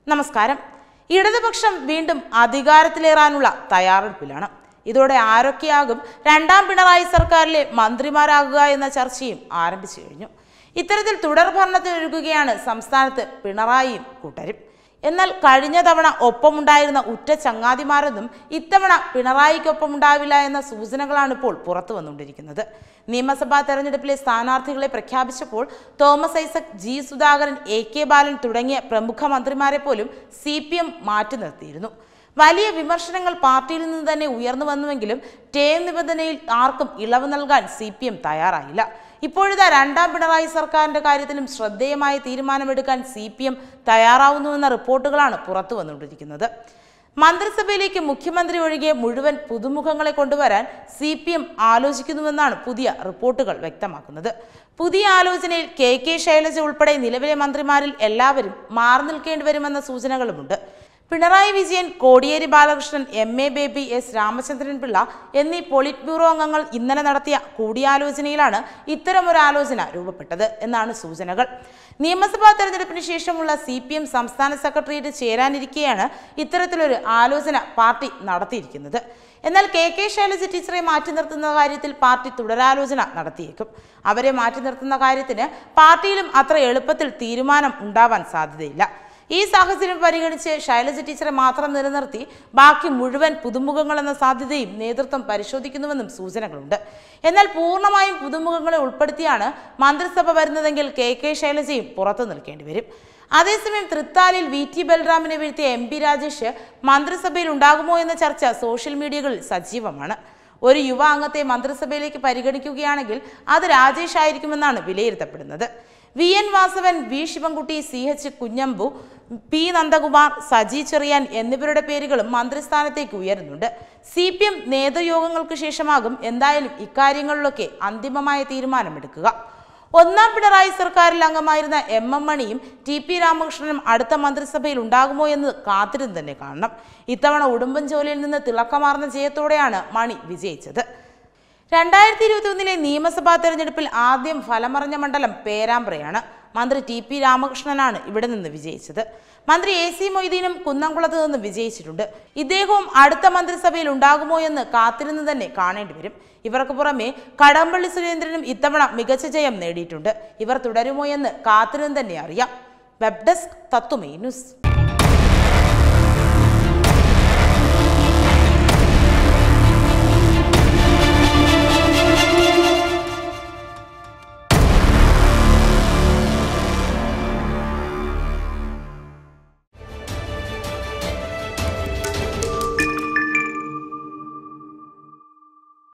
നമസ്കാരം ഇടതുപക്ഷം വീണ്ടും അധികാരത്തിലേറാനുള്ള തയ്യാറെടുപ്പിലാണ് ഇതോടെ ആരൊക്കെയാകും രണ്ടാം പിണറായി സർക്കാരിലെ മന്ത്രിമാരാകുക എന്ന ചർച്ചയും ആരംഭിച്ചു കഴിഞ്ഞു ഇത്തരത്തിൽ തുടർ ഭരണത്തിനൊരുങ്ങുകയാണ് സംസ്ഥാനത്ത് പിണറായിയും കൂട്ടരും എന്നാൽ കഴിഞ്ഞ തവണ ഒപ്പമുണ്ടായിരുന്ന ഉറ്റ ചങ്ങാതിമാരൊന്നും ഇത്തവണ പിണറായിക്കൊപ്പം ഉണ്ടാവില്ല എന്ന സൂചനകളാണ് ഇപ്പോൾ പുറത്തു വന്നുകൊണ്ടിരിക്കുന്നത് നിയമസഭാ തെരഞ്ഞെടുപ്പിലെ സ്ഥാനാർത്ഥികളെ പ്രഖ്യാപിച്ചപ്പോൾ Thomas Isaac G Sudhakaran A K Balan തുടങ്ങിയ പ്രമുഖ മന്ത്രിമാരെ പോലും സി പി എം മാറ്റി നിർത്തിയിരുന്നു വലിയ വിമർശനങ്ങൾ പാർട്ടിയിൽ നിന്ന് തന്നെ ഉയർന്നു വന്നുവെങ്കിലും ടേം നിബന്ധനയിൽ ആർക്കും ഇളവ് നൽകാൻ സി പി എം തയ്യാറായില്ല ഇപ്പോഴിതാ രണ്ടാം പിണറായി സർക്കാരിന്റെ കാര്യത്തിലും ശ്രദ്ധേയമായ തീരുമാനമെടുക്കാൻ സി പി എം തയ്യാറാവുന്നുവെന്ന റിപ്പോർട്ടുകളാണ് പുറത്തു വന്നുകൊണ്ടിരിക്കുന്നത് മന്ത്രിസഭയിലേക്ക് മുഖ്യമന്ത്രി ഒഴികെ മുഴുവൻ പുതുമുഖങ്ങളെ കൊണ്ടുവരാൻ സി പി എം ആലോചിക്കുന്നുവെന്നാണ് പുതിയ റിപ്പോർട്ടുകൾ വ്യക്തമാക്കുന്നത് പുതിയ ആലോചനയിൽ കെ കെ ശൈലജ ഉൾപ്പെടെ നിലവിലെ മന്ത്രിമാരിൽ എല്ലാവരും മാറി നിൽക്കേണ്ടി വരുമെന്ന സൂചനകളുമുണ്ട് Pinarayi Vijayan Kodiyeri Balakrishnan M A Baby S Ramachandran Pillai എന്നീ പോളിറ്റ് ബ്യൂറോ അംഗങ്ങൾ ഇന്നലെ നടത്തിയ കൂടിയാലോചനയിലാണ് ഇത്തരമൊരു ആലോചന രൂപപ്പെട്ടത് എന്നാണ് സൂചനകൾ നിയമസഭാ തെരഞ്ഞെടുപ്പിന് ശേഷമുള്ള സി പി എം സംസ്ഥാന സെക്രട്ടേറിയറ്റ് ചേരാനിരിക്കെയാണ് ഇത്തരത്തിലൊരു ആലോചന പാർട്ടി നടത്തിയിരിക്കുന്നത് എന്നാൽ കെ കെ ശൈലജ ടീച്ചറെ മാറ്റി നിർത്തുന്ന കാര്യത്തിൽ പാർട്ടി തുടരാലോചന നടത്തിയേക്കും അവരെ മാറ്റി നിർത്തുന്ന കാര്യത്തിന് പാർട്ടിയിലും അത്ര എളുപ്പത്തിൽ തീരുമാനം ഉണ്ടാവാൻ സാധ്യതയില്ല ഈ സാഹചര്യം പരിഗണിച്ച് ശൈലജ ടീച്ചറെ മാത്രം നിലനിർത്തി ബാക്കി മുഴുവൻ പുതുമുഖങ്ങൾ എന്ന സാധ്യതയും നേതൃത്വം പരിശോധിക്കുന്നുവെന്നും സൂചനകളുണ്ട് എന്നാൽ പൂർണ്ണമായും പുതുമുഖങ്ങളെ ഉൾപ്പെടുത്തിയാണ് മന്ത്രിസഭ വരുന്നതെങ്കിൽ കെ കെ ശൈലജയും പുറത്തു നിൽക്കേണ്ടി വരും അതേസമയം തൃത്താലിൽ വി ടി ബൽറാമിനെ വീഴ്ത്തിയ എം പി രാജേഷ് മന്ത്രിസഭയിൽ ഉണ്ടാകുമോ എന്ന ചർച്ച സോഷ്യൽ മീഡിയകളിൽ സജീവമാണ് ഒരു യുവ അംഗത്തെ മന്ത്രിസഭയിലേക്ക് പരിഗണിക്കുകയാണെങ്കിൽ അത് രാജേഷ് ആയിരിക്കുമെന്നാണ് വിലയിരുത്തപ്പെടുന്നത് V N Vasavan V Sivankutty C H Kunhambu P Nandakumar Saji Cherian എന്നിവരുടെ പേരുകളും മന്ത്രിസ്ഥാനത്തേക്ക് ഉയരുന്നുണ്ട് സി പി എം നേതൃയോഗങ്ങൾക്ക് ശേഷമാകും എന്തായാലും ഇക്കാര്യങ്ങളിലൊക്കെ അന്തിമമായ തീരുമാനമെടുക്കുക ഒന്നാം പിണറായി സർക്കാരിൽ അംഗമായിരുന്ന എം എം മണിയും ടി പി രാമകൃഷ്ണനും അടുത്ത മന്ത്രിസഭയിൽ ഉണ്ടാകുമോ എന്ന് കാത്തിരുന്ന് തന്നെ കാണണം ഇത്തവണ ഉടുമ്പൻചോലയിൽ നിന്ന് തിളക്കമാർന്ന ജയത്തോടെയാണ് മണി വിജയിച്ചത് രണ്ടായിരത്തി ഇരുപത്തി ഒന്നിലെ നിയമസഭാ തെരഞ്ഞെടുപ്പിൽ ആദ്യം ഫലമറിഞ്ഞ മണ്ഡലം പേരാമ്പ്രയാണ് മന്ത്രി ടി പി രാമകൃഷ്ണനാണ് ഇവിടെ നിന്ന് വിജയിച്ചത് മന്ത്രി എ സി മൊയ്തീനും കുന്നംകുളത്ത് നിന്ന് വിജയിച്ചിട്ടുണ്ട് ഇദ്ദേഹവും അടുത്ത മന്ത്രിസഭയിൽ ഉണ്ടാകുമോ എന്ന് കാത്തിരുന്ന് തന്നെ കാണേണ്ടി വരും ഇവർക്ക് പുറമെ കടമ്പള്ളി സുരേന്ദ്രനും ഇത്തവണ മികച്ച ജയം നേടിയിട്ടുണ്ട് ഇവർ തുടരുമോ എന്ന് കാത്തിരുന്ന് തന്നെ അറിയാം വെബ് ഡെസ്ക് തത്തുമേ ന്യൂസ്